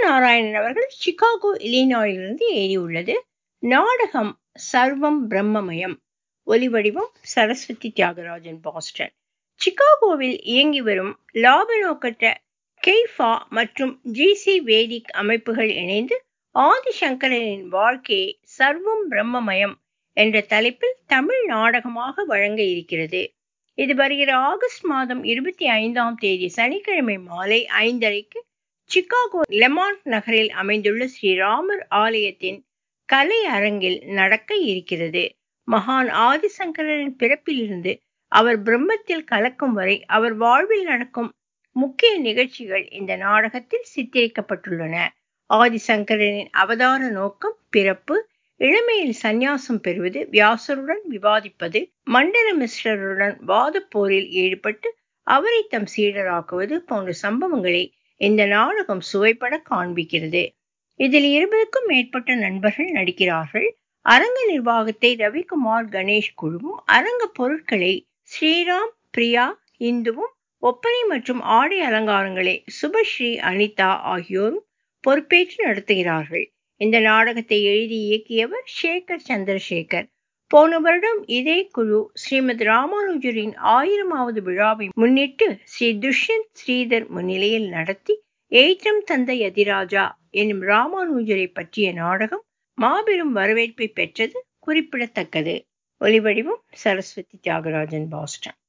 நாராயணன் அவர்கள் சிகாகோ இலினாயிலிருந்து எழுதியுள்ளது நாடகம் சர்வம் பிரம்மமயம் ஒலிவடிவம் சரஸ்வதி தியாகராஜன் பாஸ்டன் சிகாகோவில் இயங்கி வரும் லாப நோக்கற்ற கெய்ஃபா மற்றும் ஜிசி வேதிக் அமைப்புகள் இணைந்து ஆதிசங்கரனின் வாழ்க்கையை சர்வம் பிரம்மமயம் என்ற தலைப்பில் தமிழ் நாடகமாக வழங்க இருக்கிறது இது வருகிற ஆகஸ்ட் மாதம் இருபத்தி ஐந்தாம் தேதி சனிக்கிழமை மாலை ஐந்தரைக்கு சிகாகோ லெமாண்ட் நகரில் அமைந்துள்ள ஸ்ரீராமர் ஆலயத்தின் கலை அரங்கில் நடக்க இருக்கிறது மகான் ஆதிசங்கரனின் பிறப்பிலிருந்து அவர் பிரம்மத்தில் கலக்கும் வரை அவர் வாழ்வில் நடக்கும் முக்கிய நிகழ்ச்சிகள் இந்த நாடகத்தில் சித்தரிக்கப்பட்டுள்ளன ஆதிசங்கரனின் அவதார நோக்கம் பிறப்பு இளமையில் சந்நியாசம் பெறுவது வியாசருடன் விவாதிப்பது மண்டல மிஸ்ரருடன் வாதப் போரில் ஈடுபட்டு அவரை தம் சீடராக்குவது போன்ற சம்பவங்களை இந்த நாடகம் சுவைப்பட காண்பிக்கிறது இதில் இருபதுக்கும் மேற்பட்ட நண்பர்கள் நடிக்கிறார்கள் அரங்க நிர்வாகத்தை ரவிக்குமார் கணேஷ் குழுவும் அரங்க பொருட்களை ஸ்ரீராம் பிரியா இந்துவும் ஒப்பனை மற்றும் ஆடை அலங்காரங்களை சுபஸ்ரீ அனிதா ஆகியோரும் பொறுப்பேற்று நடத்துகிறார்கள் இந்த நாடகத்தை எழுதி இயக்கியவர் சேகர் சந்திரசேகர் போன வருடம் இதே குழு ஸ்ரீமத் ராமானுஜரின் ஆயிரமாவது விழாவை முன்னிட்டு ஸ்ரீ துஷ்யந்த் ஸ்ரீதர் முன்னிலையில் நடத்தி ஏற்றம் தந்த யதிராஜா எனும் ராமானுஜரை பற்றிய நாடகம் மாபெரும் வரவேற்பை பெற்றது குறிப்பிடத்தக்கது ஒலிவடிவம் சரஸ்வதி தியாகராஜன் பாஸ்டன்